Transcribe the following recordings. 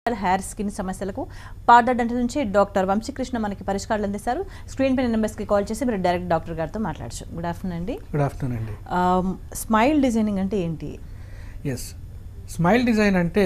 hair skin సమస్యలకు Partha dental నుంచి doctor Vamsikrishna మనకి పరిష్కారాలు అందిస్తారు స్క్రీన్ పైన నెంబర్స్కి కాల్ చేసి మీరు డైరెక్ట్ డాక్టర్ గారితో మాట్లాడచ్చు గుడ్ ఆఫ్టర్నూన్ అండి గుడ్ ఆఫ్టర్నూన్ అండి స్మైల్ డిజైనింగ్ అంటే ఏంటి ఎస్ స్మైల్ డిజైన్ అంటే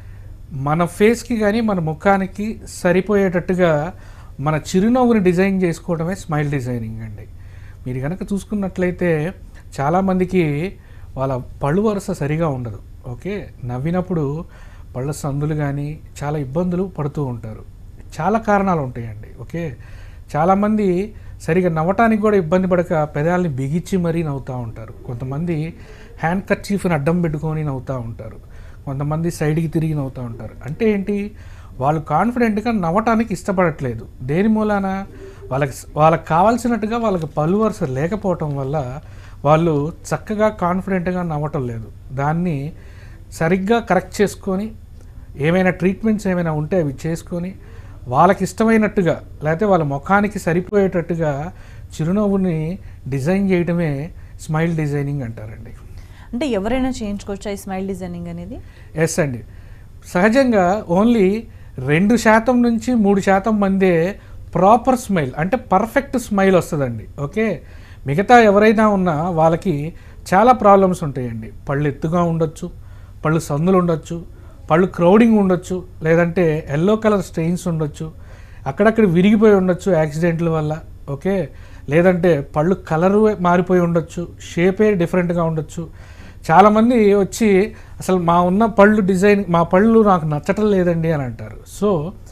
మన ఫేస్కి కానీ మన ముఖానికి సరిపోయేటట్టుగా మన చిరునవ్వుని డిజైన్ చేసుకోవడమే స్మైల్ డిజైనింగ్ అండి మీరు కనుక చూసుకున్నట్లయితే చాలామందికి వాళ్ళ పళ్ళు వరుస సరిగా ఉండదు ఓకే నవ్వినప్పుడు పళ్ళ సందులు కానీ చాలా ఇబ్బందులు పడుతూ ఉంటారు చాలా కారణాలు ఉంటాయండి ఓకే చాలామంది సరిగా నవ్వటానికి కూడా ఇబ్బంది పడక పెదాలని బిగించి మరీ నవ్వుతూ ఉంటారు కొంతమంది హ్యాండ్ కర్చీఫ్ని అడ్డం పెట్టుకొని నవ్వుతూ ఉంటారు కొంతమంది సైడ్కి తిరిగి నవ్వుతూ ఉంటారు అంటే ఏంటి వాళ్ళు కాన్ఫిడెంట్గా నవ్వటానికి ఇష్టపడట్లేదు దేని మూలాన వాళ్ళకి వాళ్ళకి కావాల్సినట్టుగా వాళ్ళకి పళ్ళు వరుస లేకపోవటం వల్ల వాళ్ళు చక్కగా కాన్ఫిడెంట్గా నవ్వటం లేదు దాన్ని సరిగ్గా కరెక్ట్ చేసుకొని ఏమైనా ట్రీట్మెంట్స్ ఏమైనా ఉంటే అవి చేసుకొని వాళ్ళకి ఇష్టమైనట్టుగా లేకపోతే వాళ్ళ ముఖానికి సరిపోయేటట్టుగా చిరునవ్వుని డిజైన్ చేయడమే స్మైల్ డిజైనింగ్ అంటారండి అంటే ఎవరైనా చేయించుకోవచ్చా ఈ స్మైల్ డిజైనింగ్ అనేది ఎస్ అండి సహజంగా ఓన్లీ రెండు శాతం నుంచి మూడు శాతం మందే ప్రాపర్ స్మైల్ అంటే పర్ఫెక్ట్ స్మైల్ వస్తుందండి ఓకే మిగతా ఎవరైనా ఉన్నా వాళ్ళకి చాలా ప్రాబ్లమ్స్ ఉంటాయండి పళ్ళు ఎత్తుగా ఉండొచ్చు పళ్ళు సందులు ఉండొచ్చు పళ్ళు క్రౌడింగ్ ఉండొచ్చు లేదంటే ఎల్లో కలర్ స్టెయిన్స్ ఉండొచ్చు అక్కడక్కడ విరిగిపోయి ఉండొచ్చు యాక్సిడెంట్ల వల్ల ఓకే లేదంటే పళ్ళు కలరు మారిపోయి ఉండొచ్చు షేపే డిఫరెంట్గా ఉండొచ్చు చాలామంది వచ్చి అసలు మా ఉన్న పళ్ళు డిజైన్ మా పళ్ళు నాకు నచ్చటం లేదండి అని అంటారు సో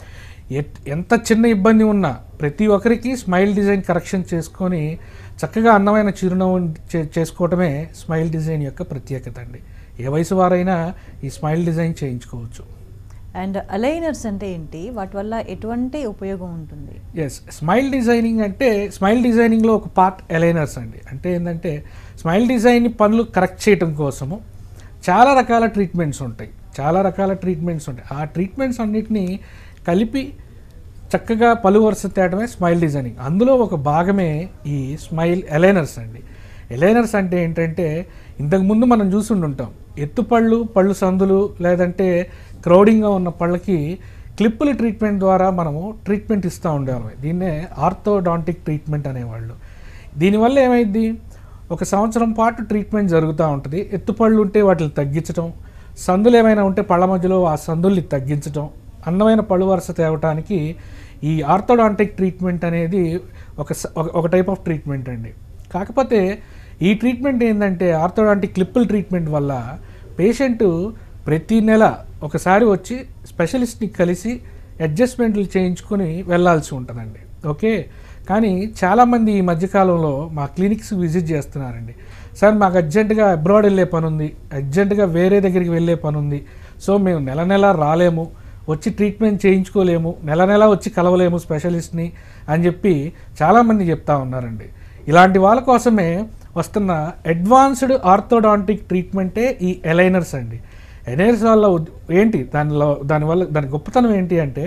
ఎట్ ఎంత చిన్న ఇబ్బంది ఉన్నా ప్రతి ఒక్కరికి స్మైల్ డిజైన్ కరెక్షన్ చేసుకొని చక్కగా అందమైన చిరునవ్వు చే- చేసుకోవటమే స్మైల్ డిజైన్ యొక్క ప్రత్యేకత అండి ఏ వయసు వారైనా ఈ స్మైల్ డిజైన్ చేయించుకోవచ్చు అండ్ అలైనర్స్ అంటే ఏంటి వాటి వల్ల ఎటువంటి ఉపయోగం ఉంటుంది ఎస్ స్మైల్ డిజైనింగ్ అంటే స్మైల్ డిజైనింగ్లో ఒక పార్ట్ ఎలైనర్స్ అండి అంటే ఏంటంటే స్మైల్ డిజైన్ పనులు కరెక్ట్ చేయడం కోసము చాలా రకాల ట్రీట్మెంట్స్ ఉంటాయి చాలా రకాల ట్రీట్మెంట్స్ ఉంటాయి ఆ ట్రీట్మెంట్స్ అన్నిటినీ కలిపి చక్కగా పలు వరుస తేయడమే స్మైల్ డిజైనింగ్ అందులో ఒక భాగమే ఈ స్మైల్ ఎలైనర్స్ అండి ఎలైనర్స్ అంటే ఏంటంటే ఇంతకుముందు మనం చూసుండుంటాం ఎత్తుపళ్ళు పళ్ళు సందులు లేదంటే క్రౌడింగ్గా ఉన్న పళ్ళకి క్లిప్పుల ట్రీట్మెంట్ ద్వారా మనము ట్రీట్మెంట్ ఇస్తూ ఉండేవాళ్ళం దీన్నే ఆర్థోడాంటిక్ ట్రీట్మెంట్ అనేవాళ్ళు దీనివల్ల ఏమైంది ఒక సంవత్సరం పాటు ట్రీట్మెంట్ జరుగుతూ ఉంటుంది ఎత్తుపళ్ళు ఉంటే వాటిని తగ్గించడం సందులు ఏమైనా ఉంటే పళ్ళ మధ్యలో ఆ సందుల్ని తగ్గించడం అందమైన పళ్ళు వరుస తేవటానికి ఈ ఆర్థోడాంటిక్ ట్రీట్మెంట్ అనేది ఒక స- ఒక- ఒక టైప్ ఆఫ్ ట్రీట్మెంట్ అండి కాకపోతే ఈ ట్రీట్మెంట్ ఏంటంటే ఆర్థోడాంటిక్ క్లిప్పుల ట్రీట్మెంట్ వల్ల పేషెంట్ ప్రతి నెల ఒకసారి వచ్చి స్పెషలిస్ట్ని కలిసి అడ్జస్ట్మెంట్లు చేయించుకొని వెళ్ళాల్సి ఉంటుందండి ఓకే కానీ చాలామంది ఈ మధ్యకాలంలో మా క్లినిక్స్ విజిట్ చేస్తున్నారండి సార్ మాకు అర్జెంటుగా అబ్రాడ్ వెళ్ళే పని ఉంది అర్జెంటుగా వేరే దగ్గరికి వెళ్ళే పని ఉంది సో మేము నెల నెల రాలేము వచ్చి ట్రీట్మెంట్ చేయించుకోలేము నెల నెల వచ్చి కలవలేము స్పెషలిస్ట్ని అని చెప్పి చాలామంది చెప్తా ఉన్నారండి ఇలాంటి వాళ్ళ కోసమే వస్తున్న అడ్వాన్స్డ్ ఆర్థోడాంటిక్ ట్రీట్మెంటే ఈ ఎలైనర్స్ అండి ఎలైనర్స్ వల్ల ఉద్- ఏంటి దానిలో దానివల్ల దాని గొప్పతనం ఏంటి అంటే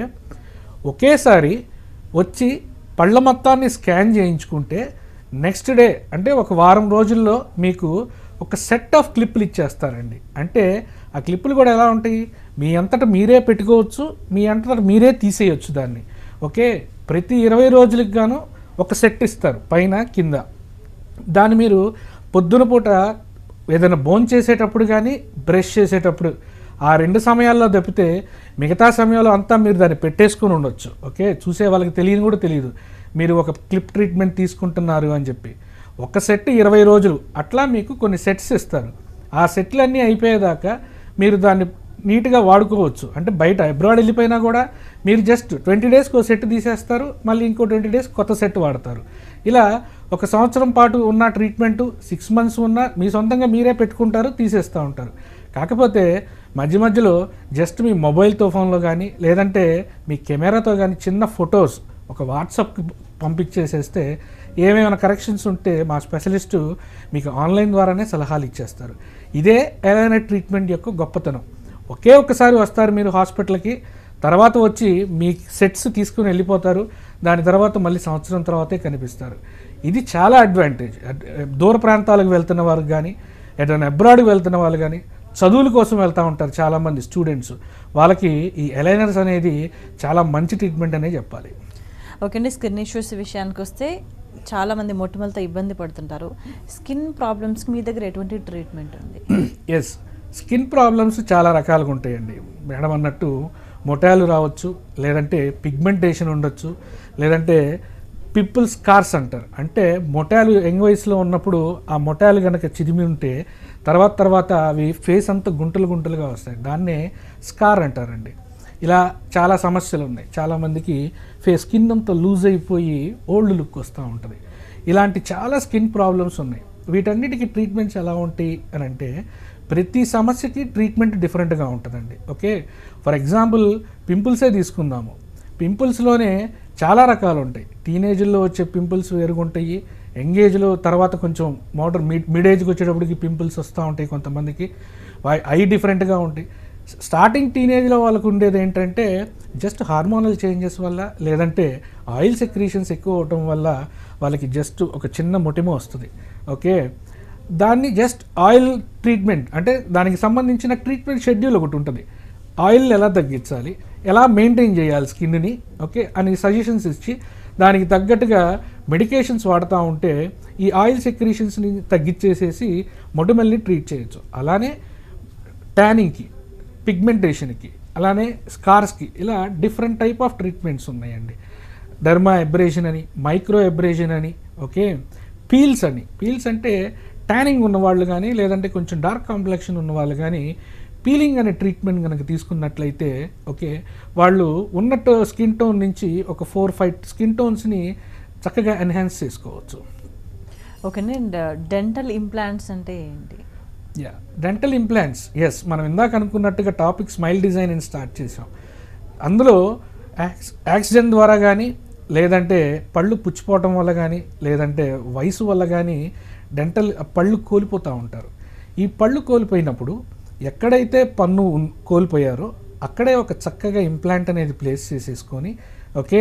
ఒకేసారి వచ్చి పళ్ళ మొత్తాన్ని స్కాన్ చేయించుకుంటే నెక్స్ట్ డే అంటే ఒక వారం రోజుల్లో మీకు ఒక సెట్ ఆఫ్ క్లిప్పులు ఇచ్చేస్తారండి అంటే ఆ క్లిప్పులు కూడా ఎలా ఉంటాయి మీ అంతటా మీరే పెట్టుకోవచ్చు మీ అంతటా మీరే తీసేయచ్చు దాన్ని ఓకే ప్రతి ఇరవై రోజులకు గాను ఒక సెట్ ఇస్తారు పైన కింద దాన్ని మీరు పొద్దున పూట ఏదైనా బోన్ చేసేటప్పుడు కానీ బ్రష్ చేసేటప్పుడు ఆ రెండు సమయాల్లో తప్పితే మిగతా సమయంలో అంతా మీరు దాన్ని పెట్టేసుకొని ఉండొచ్చు ఓకే చూసే వాళ్ళకి తెలియని కూడా తెలియదు మీరు ఒక క్లిప్ ట్రీట్మెంట్ తీసుకుంటున్నారు అని చెప్పి ఒక సెట్ ఇరవై రోజులు అట్లా మీకు కొన్ని సెట్స్ ఇస్తారు ఆ సెట్లన్నీ అయిపోయేదాకా మీరు దాన్ని నీట్గా వాడుకోవచ్చు అంటే బయట అబ్రాడ్ వెళ్ళిపోయినా కూడా మీరు జస్ట్ ట్వంటీ డేస్కి ఒక సెట్ తీసేస్తారు మళ్ళీ ఇంకో ట్వంటీ డేస్ కొత్త సెట్ వాడతారు ఇలా ఒక సంవత్సరం పాటు ఉన్న ట్రీట్మెంట్ సిక్స్ మంత్స్ ఉన్న మీ సొంతంగా మీరే పెట్టుకుంటారు తీసేస్తూ ఉంటారు కాకపోతే మధ్య మధ్యలో జస్ట్ మీ మొబైల్తో ఫోన్లో కానీ లేదంటే మీ కెమెరాతో కానీ చిన్న ఫొటోస్ ఒక వాట్సాప్కి పంపించేసేస్తే ఏమేమైనా కరెక్షన్స్ ఉంటే మా స్పెషలిస్టు మీకు ఆన్లైన్ ద్వారానే సలహాలు ఇచ్చేస్తారు ఇదే ఏదైనా ట్రీట్మెంట్ యొక్క గొప్పతనం ఒకే ఒక్కసారి వస్తారు మీరు హాస్పిటల్కి తర్వాత వచ్చి మీ సెట్స్ తీసుకుని వెళ్ళిపోతారు దాని తర్వాత మళ్ళీ సంవత్సరం తర్వాతే కనిపిస్తారు ఇది చాలా అడ్వాంటేజ్ అడ్- దూర ప్రాంతాలకు వెళ్తున్న వారికి కానీ ఎటైనా అబ్రాడ్కి వెళ్తున్న వాళ్ళు కానీ చదువుల కోసం వెళ్తూ ఉంటారు చాలామంది స్టూడెంట్స్ వాళ్ళకి ఈ ఎలైనర్స్ అనేది చాలా మంచి ట్రీట్మెంట్ అనే చెప్పాలి ఓకే అండి స్కిన్ ఇష్యూస్ విషయానికి వస్తే చాలా మంది మొటిమలతో ఇబ్బంది పడుతుంటారు స్కిన్ ప్రాబ్లమ్స్కి మీ దగ్గర ఎటువంటి ట్రీట్మెంట్ ఉంది ఎస్ స్కిన్ ప్రాబ్లమ్స్ చాలా రకాలుగా ఉంటాయండి మేడం అన్నట్టు మొటాలు రావచ్చు లేదంటే పిగ్మెంటేషన్ ఉండొచ్చు లేదంటే పిప్పుల్ స్కార్స్ అంటారు అంటే మొటాలు యంగ్ వయసులో ఉన్నప్పుడు ఆ మొటాలు కనుక చిదిమి ఉంటే తర్వాత తర్వాత అవి ఫేస్ అంతా గుంటలు గుంటలుగా వస్తాయి దాన్నే స్కార్ అంటారండి ఇలా చాలా సమస్యలు ఉన్నాయి చాలామందికి ఫేస్ స్కిన్ అంతా లూజ్ అయిపోయి ఓల్డ్ లుక్ వస్తూ ఉంటుంది ఇలాంటి చాలా స్కిన్ ప్రాబ్లమ్స్ ఉన్నాయి వీటన్నిటికీ ట్రీట్మెంట్స్ ఎలా ఉంటాయి అని అంటే ప్రతి సమస్యకి ట్రీట్మెంట్ డిఫరెంట్గా ఉంటుందండి ఓకే ఫర్ ఎగ్జాంపుల్ పింపుల్సే తీసుకుందాము పింపుల్స్లోనే చాలా రకాలు ఉంటాయి టీనేజ్లో వచ్చే పింపుల్స్ వేరుగుంటాయి యంగ్ ఏజ్లో తర్వాత కొంచెం మోడర్ మిడ్ మిడ్ ఏజ్కి వచ్చేటప్పటికి పింపుల్స్ వస్తూ ఉంటాయి కొంతమందికి ఐ డిఫరెంట్గా ఉంటాయి స్టార్టింగ్ టీనేజ్లో వాళ్ళకు ఉండేది ఏంటంటే జస్ట్ హార్మోనల్ చేంజెస్ వల్ల లేదంటే ఆయిల్ సెక్రీషన్స్ ఎక్కువ అవటం వల్ల వాళ్ళకి జస్ట్ ఒక చిన్న మొటిమ వస్తుంది ఓకే దాన్ని జస్ట్ ఆయిల్ ట్రీట్మెంట్ అంటే దానికి సంబంధించిన ట్రీట్మెంట్ షెడ్యూల్ ఒకటి ఉంటుంది ఆయిల్ ఎలా తగ్గించాలి ఎలా మెయింటైన్ చేయాలి స్కిన్ని ఓకే అని సజెషన్స్ ఇచ్చి దానికి తగ్గట్టుగా మెడికేషన్స్ వాడుతూ ఉంటే ఈ ఆయిల్ సెక్రీషన్స్ని తగ్గించేసేసి మొటిమల్ని ట్రీట్ చేయొచ్చు అలానే ట్యానింగ్కి పిగ్మెంటేషన్కి అలానే స్కార్స్కి ఇలా డిఫరెంట్ టైప్ ఆఫ్ ట్రీట్మెంట్స్ ఉన్నాయండి డర్మా ఎబ్రేషన్ అని మైక్రో ఎబ్రేషన్ అని ఓకే పీల్స్ అని పీల్స్ అంటే ట్యానింగ్ ఉన్నవాళ్ళు కానీ లేదంటే కొంచెం డార్క్ కాంప్లెక్షన్ ఉన్న వాళ్ళు కానీ పీలింగ్ అనే ట్రీట్మెంట్ కనుక తీసుకున్నట్లయితే ఓకే వాళ్ళు ఉన్నట్టు స్కిన్ టోన్ నుంచి ఒక ఫోర్ ఫైవ్ స్కిన్ టోన్స్ని చక్కగా ఎన్హాన్స్ చేసుకోవచ్చు ఓకే అండి డెంటల్ ఇంప్లాంట్స్ అంటే ఏంటి యా డెంటల్ ఇంప్లాంట్స్ ఎస్ మనం ఇందాక అనుకున్నట్టుగా టాపిక్ స్మైల్ డిజైన్ అని స్టార్ట్ చేసాం అందులో యాక్స్ యాక్సిడెంట్ ద్వారా కానీ లేదంటే పళ్ళు పుచ్చిపోవటం వల్ల కానీ లేదంటే వయసు వల్ల కానీ డెంటల్ పళ్ళు కోల్పోతూ ఉంటారు ఈ పళ్ళు కోల్పోయినప్పుడు ఎక్కడైతే పన్ను ఉన్- కోల్పోయారో అక్కడే ఒక చక్కగా ఇంప్లాంట్ అనేది ప్లేస్ చేసేసుకొని ఓకే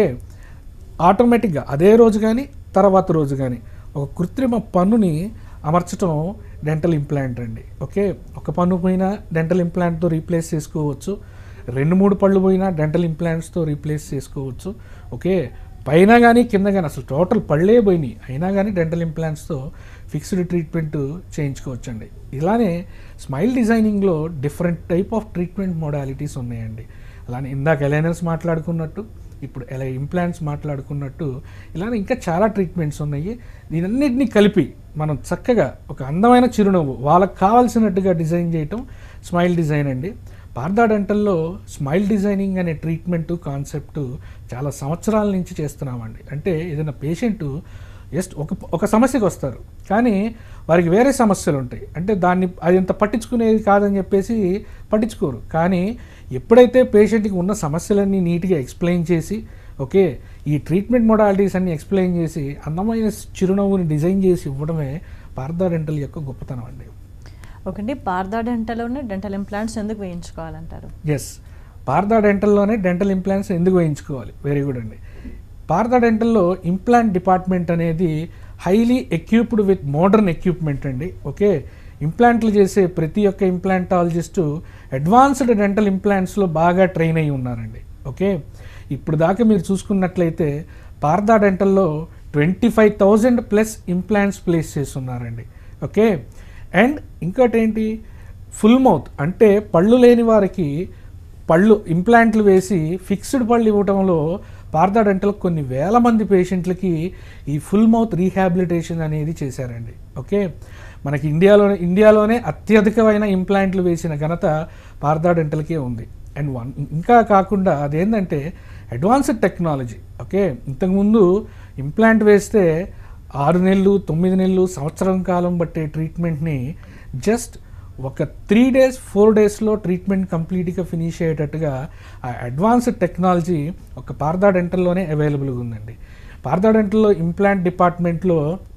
ఆటోమేటిక్గా అదే రోజు కానీ తర్వాత రోజు కానీ ఒక కృత్రిమ పన్నుని అమర్చడం డెంటల్ ఇంప్లాంట్ అండి ఓకే ఒక పన్ను పోయినా డెంటల్ ఇంప్లాంట్తో రీప్లేస్ చేసుకోవచ్చు రెండు మూడు పళ్ళు పోయినా డెంటల్ ఇంప్లాంట్స్తో రీప్లేస్ చేసుకోవచ్చు ఓకే పైన కానీ కింద కానీ అసలు టోటల్ పళ్ళే పోయినాయి అయినా కానీ డెంటల్ ఇంప్లాంట్స్తో ఫిక్స్డ్ ట్రీట్మెంట్ చేయించుకోవచ్చండి ఇలానే స్మైల్ డిజైనింగ్లో different type of treatment modalities ఉన్నాయండి అలానే ఇందాక ఎలైనర్స్ మాట్లాడుకున్నట్టు ఇప్పుడు ఎలా ఇంప్లాంట్స్ మాట్లాడుకున్నట్టు ఇలానే ఇంకా చాలా ట్రీట్మెంట్స్ ఉన్నాయి దీనన్నిటిని కలిపి మనం చక్కగా ఒక అందమైన చిరునవ్వు వాళ్ళకి కావాల్సినట్టుగా డిజైన్ చేయటం స్మైల్ డిజైన్ అండి పార్దా డెంటల్లో స్మైల్ డిజైనింగ్ అనే ట్రీట్మెంట్ కాన్సెప్ట్ చాలా సంవత్సరాల నుంచి చేస్తున్నామండి అంటే ఏదైనా పేషెంట్ జస్ట్ ఒక ఒక సమస్యకు వస్తారు కానీ వారికి వేరే సమస్యలు ఉంటాయి అంటే దాన్ని అది అంత పట్టించుకునేది కాదని చెప్పేసి పట్టించుకోరు కానీ ఎప్పుడైతే పేషెంట్కి ఉన్న సమస్యలన్నీ నీట్గా ఎక్స్ప్లెయిన్ చేసి ఓకే ఈ ట్రీట్మెంట్ మొడాలిటీస్ అన్ని ఎక్స్ప్లెయిన్ చేసి అందమైన చిరునవ్వుని డిజైన్ చేసి ఇవ్వడమే పార్దా డెంటల్ యొక్క గొప్పతనం అండి ఓకే అండి పార్దా డెంటల్లోనే డెంటల్ ఇంప్లాంట్స్ ఎందుకు వేయించుకోవాలంటారు ఎస్ పార్దా డెంటల్లోనే డెంటల్ ఇంప్లాంట్స్ ఎందుకు వేయించుకోవాలి వెరీ గుడ్ అండి పార్దా డెంటల్లో ఇంప్లాంట్ డిపార్ట్మెంట్ అనేది highly equipped with modern equipment అండి ఓకే ఇంప్లాంట్లు చేసే ప్రతి ఒక్క ఇంప్లాంటాలజిస్టు అడ్వాన్స్డ్ డెంటల్ ఇంప్లాంట్స్లో బాగా ట్రైన్ అయి ఉన్నారండి ఓకే ఇప్పుడు దాకా మీరు చూసుకున్నట్లయితే పార్దా డెంటల్లో twenty five thousand plus implants place చేస్తున్నారండి ఓకే అండ్ ఇంకోటి ఏంటి ఫుల్ మౌత్ అంటే పళ్ళు లేని వారికి పళ్ళు ఇంప్లాంట్లు వేసి ఫిక్స్డ్ పళ్ళు ఇవ్వటంలో పార్థా డెంటల్ కొన్ని వేల మంది పేషెంట్లకి ఈ ఫుల్ మౌత్ రీహాబిలిటేషన్ అనేది చేశారండి ఓకే మనకి ఇండియాలోనే ఇండియాలోనే అత్యధికమైన ఇంప్లాంట్లు వేసిన ఘనత పార్థా డెంటల్కే ఉంది అండ్ వన్ ఇంకా కాకుండా అదేంటంటే అడ్వాన్స్డ్ టెక్నాలజీ ఓకే ఇంతకుముందు ఇంప్లాంట్ వేస్తే ఆరు నెలలు తొమ్మిది నెలలు సంవత్సరం కాలం పట్టే ట్రీట్మెంట్ని జస్ట్ ఒక త్రీ డేస్ ఫోర్ డేస్లో ట్రీట్మెంట్ కంప్లీట్గా ఫినిష్ అయ్యేటట్టుగా ఆ అడ్వాన్స్డ్ టెక్నాలజీ ఒక పార్దా డెంటల్లోనే అవైలబుల్గా ఉందండి పార్దా డెంటల్లో ఇంప్లాంట్ డిపార్ట్మెంట్లో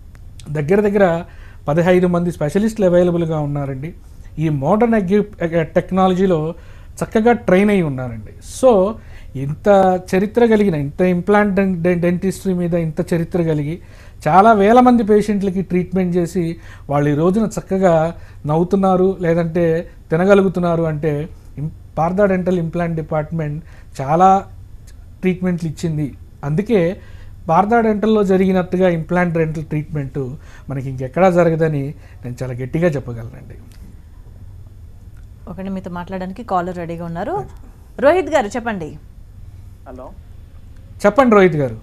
దగ్గర దగ్గర పదహైదు మంది స్పెషలిస్టులు అవైలబుల్గా ఉన్నారండి ఈ మోడర్న్ ఎగ్యూ టెక్నాలజీలో చక్కగా ట్రైన్ అయి ఉన్నారండి సో ఇంత చరిత్ర కలిగిన ఇంత ఇంప్లాంట్ డెంటిస్ట్రీ మీద ఇంత చరిత్ర కలిగి చాలా వేల మంది పేషెంట్లకి ట్రీట్మెంట్ చేసి వాళ్ళు ఈ రోజున చక్కగా నవ్వుతున్నారు లేదంటే తినగలుగుతున్నారు అంటే ఇం- పార్థా డెంటల్ ఇంప్లాంట్ డిపార్ట్మెంట్ చాలా ట్రీట్మెంట్లు ఇచ్చింది అందుకే పార్థా డెంటల్లో జరిగినట్టుగా ఇంప్లాంట్ డెంటల్ ట్రీట్మెంట్ మనకి ఇంకెక్కడా జరగదని నేను చాలా గట్టిగా చెప్పగలనండి ఒకటి మీతో మాట్లాడడానికి కాలర్ రెడీగా ఉన్నారు రోహిత్ గారు చెప్పండి హలో చెప్పండి రోహిత్ గారు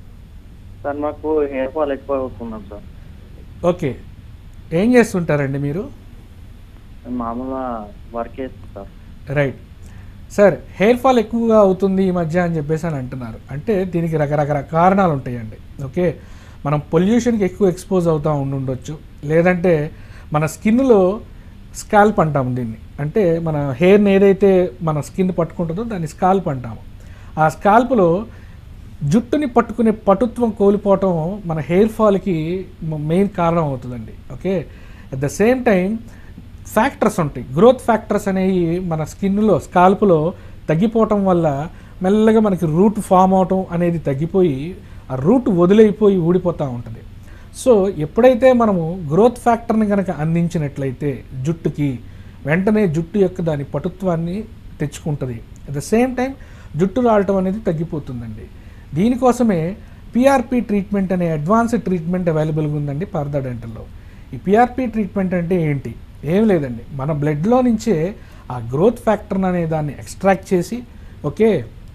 సార్ మాకు హెయిర్ ఫాల్ ఎక్కువ అవుతున్నాం సార్ ఓకే ఏం చేస్తుంటారండి మీరు మేము మామూలుగా వర్క్ చేస్తాం sir right sir hair fall ఎక్కువగా అవుతుంది ఈ మధ్య అని చెప్పేసి అని అంటున్నారు అంటే దీనికి రకరకాల కారణాలు ఉంటాయండి ఓకే మనం పొల్యూషన్కి ఎక్కువ ఎక్స్పోజ్ అవుతూ ఉండుండొచ్చు లేదంటే మన స్కిన్లో స్కాల్ప్ అంటాము దీన్ని అంటే మన హెయిర్ని ఏదైతే మన స్కిన్ పట్టుకుంటుందో దాన్ని స్కాల్ప్ అంటాము ఆ స్కాల్ప్లో జుట్టుని పట్టుకునే పటుత్వం కోల్పోవటం మన హెయిర్ ఫాల్కి మెయిన్ కారణం అవుతుందండి okay at the same time factors ఉంటాయి గ్రోత్ ఫ్యాక్టర్స్ అనేవి మన స్కిన్లో స్కాల్ప్లో తగ్గిపోవటం వల్ల మెల్లగా మనకి రూట్ ఫామ్ అవటం అనేది తగ్గిపోయి ఆ రూట్ వదిలైపోయి ఊడిపోతూ ఉంటుంది సో ఎప్పుడైతే మనము గ్రోత్ ఫ్యాక్టర్ని కనుక అందించినట్లయితే జుట్టుకి వెంటనే జుట్టు యొక్క దాని పటుత్వాన్ని తెచ్చుకుంటుంది అట్ ద సేమ్ టైం జుట్టు రావటం అనేది తగ్గిపోతుందండి దీనికోసమే పిఆర్పి ట్రీట్మెంట్ అనే అడ్వాన్స్డ్ ట్రీట్మెంట్ అవైలబుల్గా ఉందండి పార్థా డెంటల్లో ఈ పిఆర్పి ట్రీట్మెంట్ అంటే ఏంటి ఏం లేదండి మన బ్లడ్లో నుంచే ఆ గ్రోత్ ఫ్యాక్టర్ అనే దాన్ని ఎక్స్ట్రాక్ట్ చేసి ఓకే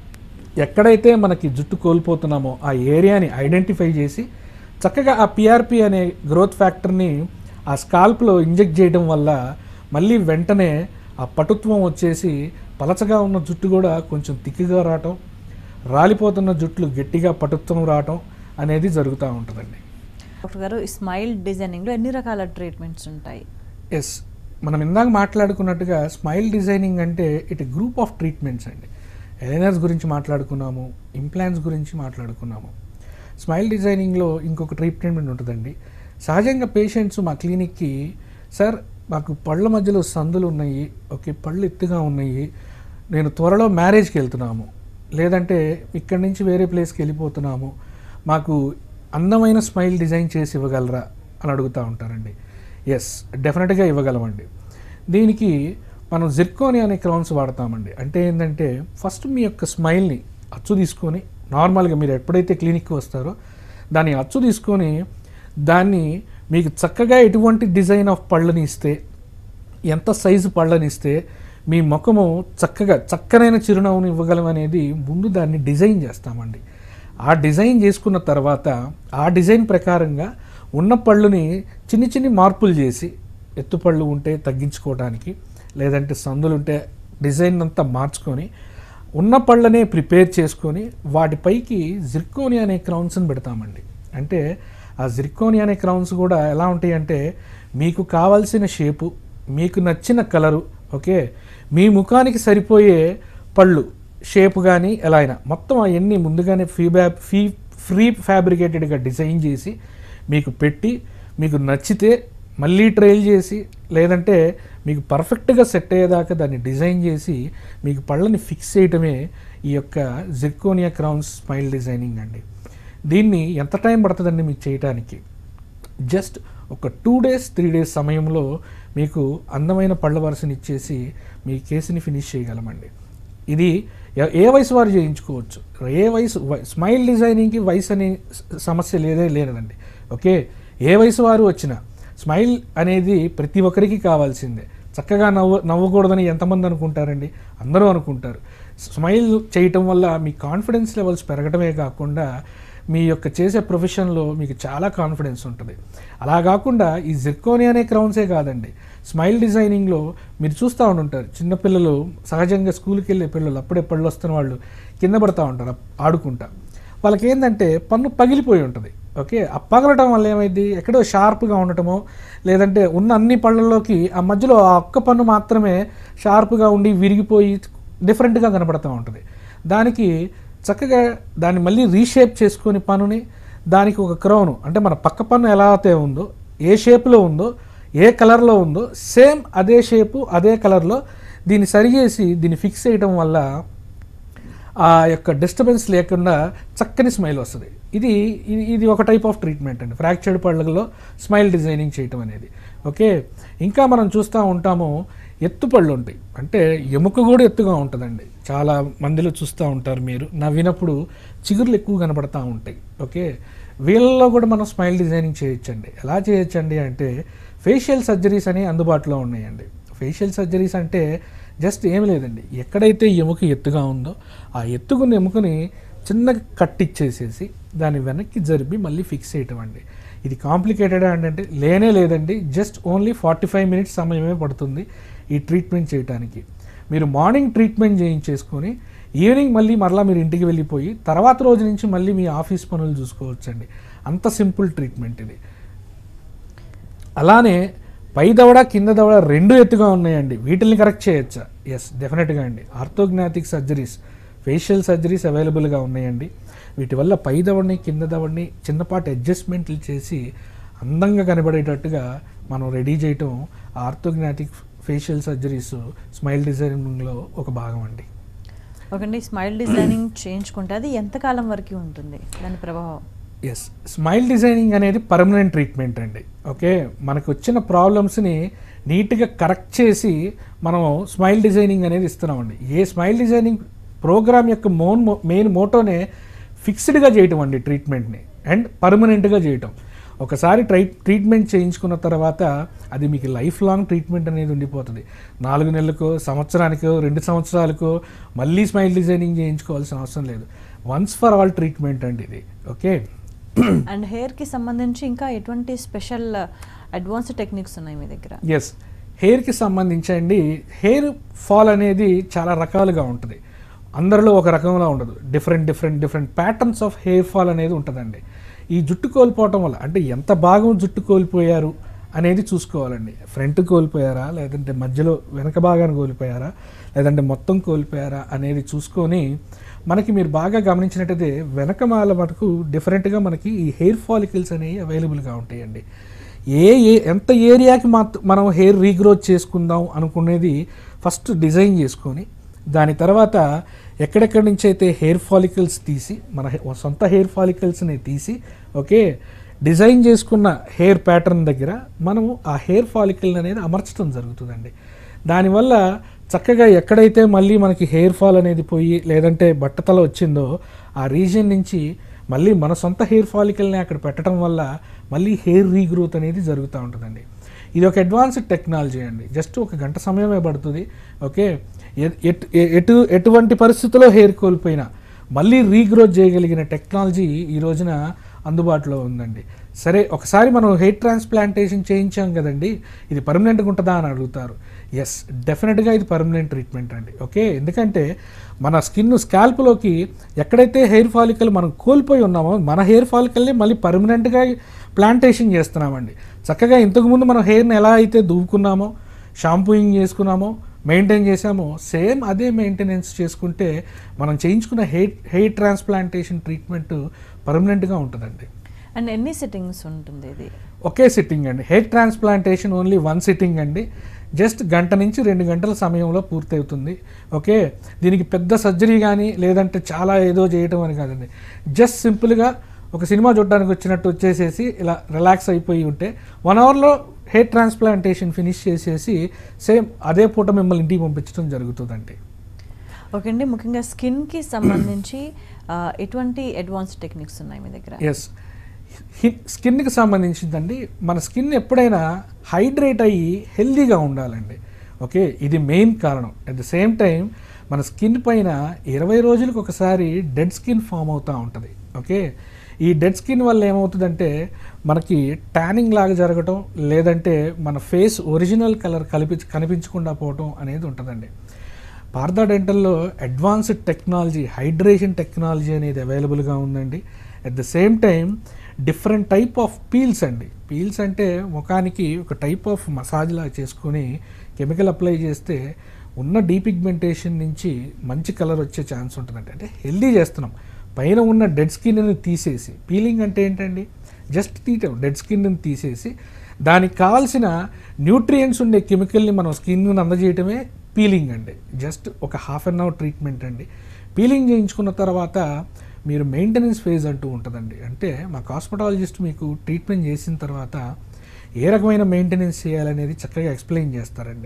ఎక్కడైతే మనకి జుట్టు కోల్పోతున్నామో ఆ ఏరియాని ఐడెంటిఫై చేసి చక్కగా ఆ పిఆర్పి అనే గ్రోత్ ఫ్యాక్టర్ని ఆ స్కాల్ప్లో ఇంజెక్ట్ చేయడం వల్ల మళ్ళీ వెంటనే ఆ పటుత్వం వచ్చేసి పలచగా ఉన్న జుట్టు కూడా కొంచెం తిక్కుగా రావటం రాలిపోతున్న జుట్లు గట్టిగా పటుత్వం రావటం అనేది జరుగుతూ ఉంటుందండి డాక్టర్ గారు ఈ స్మైల్ డిజైనింగ్లో ఎన్ని రకాల ట్రీట్మెంట్స్ ఉంటాయి ఎస్ మనం ఇందాక మాట్లాడుకున్నట్టుగా స్మైల్ డిజైనింగ్ అంటే ఇట్ గ్రూప్ ఆఫ్ ట్రీట్మెంట్స్ అండి ఎలైనర్స్ గురించి మాట్లాడుకున్నాము ఇంప్లాంట్స్ గురించి మాట్లాడుకున్నాము స్మైల్ డిజైనింగ్లో ఇంకొక ట్రీట్మెంట్ ఉంటుందండి సహజంగా పేషెంట్స్ మా క్లినిక్కి సార్ మాకు పళ్ళ మధ్యలో సందులు ఉన్నాయి ఓకే పళ్ళు ఎత్తుగా ఉన్నాయి నేను త్వరలో మ్యారేజ్కి వెళ్తున్నాము లేదంటే ఇక్కడి నుంచి వేరే ప్లేస్కి వెళ్ళిపోతున్నాము మాకు అందమైన స్మైల్ డిజైన్ చేసి ఇవ్వగలరా అని అడుగుతూ ఉంటారండి ఎస్ డెఫినెట్గా ఇవ్వగలమండి దీనికి మనం జిర్కోని అనే క్రౌన్స్ వాడతామండి అంటే ఏంటంటే ఫస్ట్ మీ యొక్క స్మైల్ని అచ్చు తీసుకొని నార్మల్గా మీరు ఎప్పుడైతే క్లినిక్కి వస్తారో దాన్ని అచ్చు తీసుకొని దాన్ని మీకు చక్కగా ఎటువంటి డిజైన్ ఆఫ్ పళ్ళని ఇస్తే ఎంత సైజు పళ్ళని ఇస్తే మీ ముఖము చక్కగా చక్కనైన చిరునవ్వును ఇవ్వగలం అనేది ముందు దాన్ని డిజైన్ చేస్తామండి ఆ డిజైన్ చేసుకున్న తర్వాత ఆ డిజైన్ ప్రకారంగా ఉన్న పళ్ళుని చిన్ని చిన్ని మార్పులు చేసి ఎత్తుపళ్ళు ఉంటే తగ్గించుకోవడానికి లేదంటే సందులు ఉంటే డిజైన్ అంతా మార్చుకొని ఉన్న పళ్ళనే ప్రిపేర్ చేసుకొని వాటిపైకి జిర్కోని అనే క్రౌన్స్ని పెడతామండి అంటే ఆ జిర్కోని అనే క్రౌన్స్ కూడా ఎలా ఉంటాయి అంటే మీకు కావాల్సిన షేపు మీకు నచ్చిన కలరు ఓకే మీ ముఖానికి సరిపోయే పళ్ళు షేప్ కానీ ఎలా అయినా మొత్తం అవన్నీ ముందుగానే ఫీబ్యా ఫీ ఫ్రీ ఫ్యాబ్రికేటెడ్గా డిజైన్ చేసి మీకు పెట్టి మీకు నచ్చితే మళ్ళీ ట్రైల్ చేసి లేదంటే మీకు పర్ఫెక్ట్గా సెట్ అయ్యేదాకా దాన్ని డిజైన్ చేసి మీకు పళ్ళని ఫిక్స్ చేయటమే ఈ యొక్క జిర్కోనియా క్రౌన్స్ స్మైల్ డిజైనింగ్ అండి దీన్ని ఎంత టైం పడుతుందండి మీకు చేయటానికి జస్ట్ ఒక టూ డేస్ త్రీ డేస్ సమయంలో మీకు అందమైన పళ్ళ వరుసని ఇచ్చేసి మీ కేసుని ఫినిష్ చేయగలమండి ఇది ఎ- ఏ వయసు వారు చేయించుకోవచ్చు ఏ వయసు వై- స్మైల్ డిజైనింగ్కి వయసు అనే స- సమస్య లేదే లేదండి ఓకే ఏ వయసు వారు వచ్చినా స్మైల్ అనేది ప్రతి ఒక్కరికి కావాల్సిందే చక్కగా నవ్వు నవ్వకూడదని ఎంతమంది అనుకుంటారండి అందరూ అనుకుంటారు స్మైల్ చేయటం వల్ల మీ కాన్ఫిడెన్స్ లెవెల్స్ పెరగడమే కాకుండా మీ యొక్క చేసే ప్రొఫెషన్లో మీకు చాలా కాన్ఫిడెన్స్ ఉంటుంది అలా కాకుండా ఈ జిర్కోని అనే క్రౌన్సే కాదండి స్మైల్ డిజైనింగ్లో మీరు చూస్తూ ఉంటుంటారు చిన్నపిల్లలు సహజంగా స్కూల్కి వెళ్ళే పిల్లలు అప్పుడే పళ్ళు వస్తున్న వాళ్ళు కింద పడతా ఉంటారు ఆడుకుంటా వాళ్ళకి ఏంటంటే పన్ను పగిలిపోయి ఉంటుంది ఓకే ఆ పగలటం వల్ల ఏమైంది ఎక్కడో షార్ప్గా ఉండటమో లేదంటే ఉన్న అన్ని పళ్ళల్లోకి ఆ మధ్యలో ఆ ఒక్క పన్ను మాత్రమే షార్ప్గా ఉండి విరిగిపోయి డిఫరెంట్గా కనపడుతూ ఉంటుంది దానికి చక్కగా దాన్ని మళ్ళీ రీషేప్ చేసుకొని పన్నుని దానికి ఒక క్రౌను అంటే మన పక్క పన్ను ఎలా అయితే ఉందో ఏ షేప్లో ఉందో ఏ కలర్లో ఉందో సేమ్ అదే షేపు అదే కలర్లో దీన్ని సరిచేసి దీన్ని ఫిక్స్ చేయడం వల్ల ఆ యొక్క డిస్టర్బెన్స్ లేకుండా చక్కని స్మైల్ వస్తుంది ఇది ఇది ఇది ఒక టైప్ ఆఫ్ ట్రీట్మెంట్ అండి ఫ్రాక్చర్డ్ పళ్ళలో స్మైల్ డిజైనింగ్ చేయటం అనేది ఓకే ఇంకా మనం చూస్తూ ఉంటాము ఎత్తుపళ్ళు ఉంటాయి అంటే ఎముక కూడా ఎత్తుగా ఉంటుందండి చాలా మందిలో చూస్తూ ఉంటారు మీరు నవ్వినప్పుడు చిగుర్లు ఎక్కువ కనబడతా ఉంటాయి ఓకే వీళ్ళలో కూడా మనం స్మైల్ డిజైనింగ్ చేయొచ్చండి ఎలా చేయొచ్చండి అంటే ఫేషియల్ సర్జరీస్ అనేవి అందుబాటులో ఉన్నాయండి ఫేషియల్ సర్జరీస్ అంటే జస్ట్ ఏం లేదండి ఎక్కడైతే ఎముక ఎత్తుగా ఉందో ఆ ఎత్తుకున్న ఎముకని చిన్నగా కట్టిచ్చేసేసి దాన్ని వెనక్కి జరిపి మళ్ళీ ఫిక్స్ చేయటం అండి ఇది కాంప్లికేటెడ్ అంటే లేనే లేదండి just only forty five minutes సమయమే పడుతుంది ఈ ట్రీట్మెంట్ చేయడానికి మీరు మార్నింగ్ ట్రీట్మెంట్ చేయించేసుకొని ఈవినింగ్ మళ్ళీ మరలా మీరు ఇంటికి వెళ్ళిపోయి తర్వాత రోజు నుంచి మళ్ళీ మీ ఆఫీస్ పనులు చూసుకోవచ్చండి అంత సింపుల్ ట్రీట్మెంట్ ఇది అలానే పై దవడ కింద దవడ రెండు ఎత్తుగా ఉన్నాయండి వీటిని కరెక్ట్ చేయొచ్చా ఎస్ డెఫినెట్గా అండి ఆర్థోగ్నాటిక్ సర్జరీస్ ఫేషియల్ సర్జరీస్ అవైలబుల్గా ఉన్నాయండి వీటి వల్ల పై దవడని కింద దవడని చిన్నపాటి అడ్జస్ట్మెంట్లు చేసి అందంగా కనబడేటట్టుగా మనం రెడీ చేయటం ఆర్థోగ్నాటిక్ ఫేషియల్ సర్జరీస్ స్మైల్ డిజైనింగ్లో ఒక భాగం అండి ఓకండి స్మైల్ డిజైనింగ్ చేయించుకుంటే అది ఎంతకాలం వరకు ఉంటుంది దాని ప్రభావం ఎస్ స్మైల్ డిజైనింగ్ అనేది పర్మనెంట్ ట్రీట్మెంట్ అండి ఓకే మనకు వచ్చిన ప్రాబ్లమ్స్ని నీట్గా కరెక్ట్ చేసి మనం స్మైల్ డిజైనింగ్ అనేది ఇస్తున్నామండి ఏ స్మైల్ డిజైనింగ్ ప్రోగ్రామ్ యొక్క మోన్ మెయిన్ మోటోనే ఫిక్స్డ్గా చేయటం అండి ట్రీట్మెంట్ని అండ్ పర్మనెంట్గా చేయటం ఒకసారి ట్రై ట్రీట్మెంట్ చేయించుకున్న తర్వాత అది మీకు లైఫ్ లాంగ్ ట్రీట్మెంట్ అనేది ఉండిపోతుంది నాలుగు నెలలకో సంవత్సరానికో రెండు సంవత్సరాలకో మళ్ళీ స్మైల్ డిజైనింగ్ చేయించుకోవాల్సిన అవసరం లేదు వన్స్ ఫర్ ఆల్ ట్రీట్మెంట్ అండి ఇది ఓకే అండ్ హెయిర్కి సంబంధించి ఇంకా ఎటువంటి స్పెషల్ అడ్వాన్స్డ్ టెక్నిక్స్ ఉన్నాయి మీ దగ్గర ఎస్ హెయిర్కి సంబంధించి అండి హెయిర్ ఫాల్ అనేది చాలా రకాలుగా ఉంటుంది అందరిలో ఒక రకంగా ఉండదు different different different patterns of hair fall అనేది ఉంటుందండి ఈ జుట్టు కోల్పోవటం వల్ల అంటే ఎంత భాగం జుట్టు కోల్పోయారు అనేది చూసుకోవాలండి ఫ్రంట్ కోల్పోయారా లేదంటే మధ్యలో వెనక భాగాన్ని కోల్పోయారా లేదంటే మొత్తం కోల్పోయారా అనేది చూసుకొని మనకి మీరు బాగా గమనించినట్టయితే వెనకమాల మటుకు డిఫరెంట్గా మనకి ఈ హెయిర్ ఫాలికల్స్ అనేవి అవైలబుల్గా ఉంటాయండి ఏ ఏ ఎంత ఏరియాకి మాత్ మనం హెయిర్ రీగ్రోత్ చేసుకుందాం అనుకునేది ఫస్ట్ డిజైన్ చేసుకొని దాని తర్వాత ఎక్కడెక్కడి నుంచి అయితే హెయిర్ ఫాలికల్స్ తీసి మన హె- సొంత హెయిర్ ఫాలికల్స్ని తీసి ఓకే డిజైన్ చేసుకున్న హెయిర్ ప్యాటర్న్ దగ్గర మనము ఆ హెయిర్ ఫాలికల్ అనేది అమర్చడం జరుగుతుందండి దానివల్ల చక్కగా ఎక్కడైతే మళ్ళీ మనకి హెయిర్ ఫాల్ అనేది పోయి లేదంటే బట్టతల వచ్చిందో ఆ రీజియన్ నుంచి మళ్ళీ మన సొంత హెయిర్ ఫాలికల్ని అక్కడ పెట్టడం వల్ల మళ్ళీ హెయిర్ రీగ్రోత్ అనేది జరుగుతూ ఉంటుందండి ఇది ఒక అడ్వాన్స్డ్ టెక్నాలజీ అండి జస్ట్ ఒక గంట సమయమే పడుతుంది ఓకే ఎ- ఎటు ఎ- ఎటు ఎటువంటి పరిస్థితుల్లో హెయిర్ కోల్పోయినా మళ్ళీ రీగ్రోత్ చేయగలిగిన టెక్నాలజీ ఈ రోజున అందుబాటులో ఉందండి సరే ఒకసారి మనం హెయిర్ ట్రాన్స్ప్లాంటేషన్ చేయించాం కదండి ఇది పర్మనెంట్గా ఉంటుందా అని అడుగుతారు ఎస్ డెఫినెట్గా ఇది పర్మనెంట్ ట్రీట్మెంట్ అండి ఓకే ఎందుకంటే మన స్కిన్ స్కాల్ప్లోకి ఎక్కడైతే హెయిర్ ఫాలికల్ మనం కోల్పోయి ఉన్నామో మన హెయిర్ ఫాలికల్ని మళ్ళీ పర్మనెంట్గా ప్లాంటేషన్ చేస్తున్నామండి చక్కగా ఇంతకుముందు మనం హెయిర్ని ఎలా అయితే దువ్వుకున్నామో షాంపూయింగ్ చేసుకున్నామో మెయింటైన్ చేసామో సేమ్ అదే మెయింటెనెన్స్ చేసుకుంటే మనం చేయించుకున్న హెయిర్ హెయిర్ ట్రాన్స్ప్లాంటేషన్ ట్రీట్మెంట్ పర్మనెంట్గా ఉంటుందండి అండ్ ఎన్ని సిట్టింగ్స్ ఉంటుంది ఇది ఒకే సిట్టింగ్ అండి hair transplantation only one sitting అండి జస్ట్ గంట నుంచి రెండు గంటల సమయంలో పూర్తవుతుంది ఓకే దీనికి పెద్ద సర్జరీ కానీ లేదంటే చాలా ఏదో చేయటం అని కాదండి జస్ట్ సింపుల్గా ఒక సినిమా చూడడానికి వచ్చినట్టు వచ్చేసేసి ఇలా రిలాక్స్ అయిపోయి ఉంటే వన్ అవర్లో హెయిర్ ట్రాన్స్ప్లాంటేషన్ ఫినిష్ చేసేసి సేమ్ అదే పూట మిమ్మల్ని ఇంటికి పంపించడం జరుగుతుందండి ఓకే అండి ముఖ్యంగా స్కిన్కి సంబంధించి ఆ, ఎటువంటి అడ్వాన్స్డ్ టెక్నిక్స్ ఉన్నాయి మీ దగ్గర ఎస్ స్కిన్కి సంబంధించిందండి మన స్కిన్ ఎప్పుడైనా హైడ్రేట్ అయ్యి హెల్దీగా ఉండాలండి ఓకే ఇది మెయిన్ కారణం అట్ ద సేమ్ టైం మన స్కిన్ పైన ఇరవై రోజులకు ఒకసారి డెడ్ స్కిన్ ఫామ్ అవుతూ ఉంటుంది ఓకే ఈ డెడ్ స్కిన్ వల్ల ఏమవుతుందంటే మనకి ట్యానింగ్ లాగా జరగటం లేదంటే మన ఫేస్ ఒరిజినల్ కలర్ కలిపి కనిపించకుండా పోవటం అనేది ఉంటుందండి పార్థా డెంటల్లో అడ్వాన్స్డ్ టెక్నాలజీ హైడ్రేషన్ టెక్నాలజీ అనేది అవైలబుల్గా ఉందండి at the same time different type of peels అండి పీల్స్ అంటే ముఖానికి ఒక టైప్ ఆఫ్ మసాజ్ లాగా చేసుకొని కెమికల్ అప్లై చేస్తే ఉన్న డీపిగ్మెంటేషన్ నుంచి మంచి కలర్ వచ్చే ఛాన్స్ ఉంటుందండి అంటే హెల్దీ చేస్తున్నాం పైన ఉన్న డెడ్ స్కిన్ని తీసేసి పీలింగ్ అంటే ఏంటండి జస్ట్ తీయటం డెడ్ స్కిన్ని తీసేసి దానికి కావాల్సిన న్యూట్రియంట్స్ ఉండే కెమికల్ని మనం స్కిన్ అందజేయటమే పీలింగ్ అండి జస్ట్ ఒక హాఫ్ అన్ అవర్ ట్రీట్మెంట్ అండి పీలింగ్ చేయించుకున్న తర్వాత మీరు మెయింటెనెన్స్ ఫేజ్ అంటూ ఉంటుందండి అంటే మా కాస్మెటాలజిస్ట్ మీకు ట్రీట్మెంట్ చేసిన తర్వాత ఏ రకమైన మెయింటెనెన్స్ చేయాలనేది చక్కగా ఎక్స్ప్లెయిన్ చేస్తారండి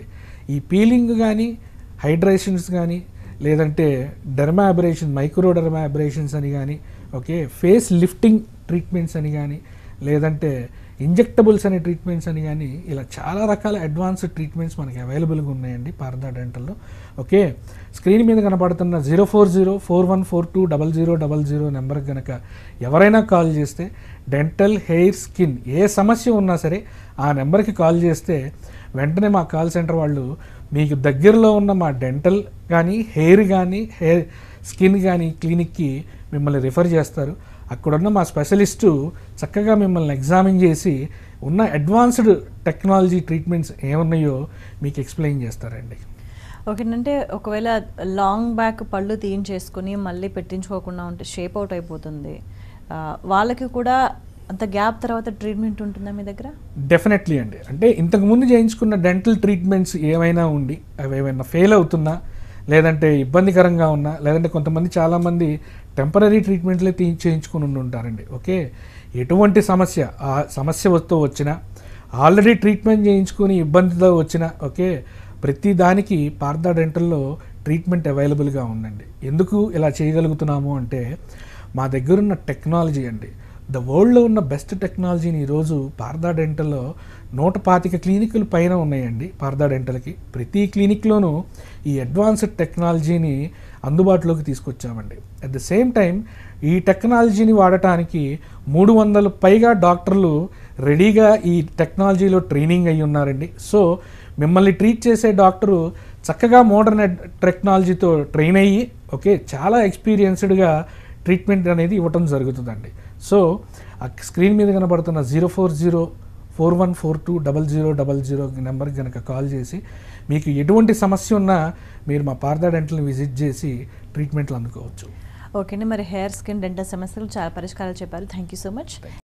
ఈ పీలింగ్ కానీ హైడ్రేషన్స్ కానీ లేదంటే derma abrasion micro derma abrasions అని కానీ ఓకే ఫేస్ లిఫ్టింగ్ ట్రీట్మెంట్స్ అని కానీ లేదంటే ఇంజెక్టబుల్స్ అనే ట్రీట్మెంట్స్ అని కానీ ఇలా చాలా రకాల అడ్వాన్స్డ్ ట్రీట్మెంట్స్ మనకి అవైలబుల్గా ఉన్నాయండి పారదా డెంటల్లో ఓకే స్క్రీన్ మీద కనపడుతున్న zero four zero four one four two double zero double zero నెంబర్కి కనుక ఎవరైనా కాల్ చేస్తే డెంటల్ హెయిర్ స్కిన్ ఏ సమస్య ఉన్నా సరే ఆ నెంబర్కి కాల్ చేస్తే వెంటనే మా కాల్ సెంటర్ వాళ్ళు మీకు దగ్గరలో ఉన్న మా డెంటల్ కానీ హెయిర్ కానీ హెయిర్ స్కిన్ కానీ క్లినిక్కి మిమ్మల్ని రిఫర్ చేస్తారు అక్కడున్న మా స్పెషలిస్టు చక్కగా మిమ్మల్ని ఎగ్జామిన్ చేసి ఉన్న అడ్వాన్స్డ్ టెక్నాలజీ ట్రీట్మెంట్స్ ఏమున్నాయో మీకు ఎక్స్ప్లెయిన్ చేస్తారండి ఓకేనంటే ఒకవేళ లాంగ్ బ్యాక్ పళ్ళు తీయించేసుకుని మళ్ళీ పెట్టించుకోకుండా ఉంటే షేప్ అవుట్ అయిపోతుంది ఆ, వాళ్ళకి కూడా అంత గ్యాప్ తర్వాత ట్రీట్మెంట్ ఉంటుందా మీ దగ్గర డెఫినెట్లీ అండి అంటే ఇంతకుముందు చేయించుకున్న డెంటల్ ట్రీట్మెంట్స్ ఏమైనా ఉండి అవి ఏమైనా ఫెయిల్ అవుతున్నా లేదంటే ఇబ్బందికరంగా ఉన్నా లేదంటే కొంతమంది చాలామంది టెంపరీ ట్రీట్మెంట్లే తీ చేయించుకుని ఉండి ఉంటారండి ఓకే ఎటువంటి సమస్య ఆ సమస్య వస్తూ వచ్చినా ఆల్రెడీ ట్రీట్మెంట్ చేయించుకుని ఇబ్బందితో వచ్చినా ఓకే ప్రతి దానికి పార్థా డెంటల్లో ట్రీట్మెంట్ అవైలబుల్గా ఉందండి ఎందుకు ఇలా చేయగలుగుతున్నాము అంటే మా దగ్గరున్న టెక్నాలజీ అండి ద వరల్డ్లో ఉన్న బెస్ట్ టెక్నాలజీని ఈరోజు పారదా డెంటల్లో నూట పాతిక క్లినిక్లు పైన ఉన్నాయండి పారదా డెంటల్కి ప్రతి క్లినిక్లోనూ ఈ అడ్వాన్స్డ్ టెక్నాలజీని అందుబాటులోకి తీసుకొచ్చామండి అట్ ద సేమ్ టైం ఈ టెక్నాలజీని వాడటానికి మూడు వందల పైగా డాక్టర్లు రెడీగా ఈ టెక్నాలజీలో ట్రైనింగ్ అయి ఉన్నారండి సో మిమ్మల్ని ట్రీట్ చేసే డాక్టరు చక్కగా మోడర్న్ టెక్నాలజీతో ట్రైన్ అయ్యి ఓకే చాలా ఎక్స్పీరియన్స్డ్గా ట్రీట్మెంట్ అనేది ఇవ్వటం జరుగుతుందండి సో ఆ స్క్రీన్ మీద కనబడుతున్న zero four zero four one four two double zero double zero నెంబర్కి కనుక కాల్ చేసి మీకు ఎటువంటి సమస్య ఉన్నా మీరు మా పార్థా డెంటల్ని విజిట్ చేసి ట్రీట్మెంట్లు అందుకోవచ్చు ఓకేనే మరి హెయిర్ స్కిన్ డెంటల్ సమస్యలు చాలా పరిష్కారాలు చెప్పారు థ్యాంక్ యూ సో మచ్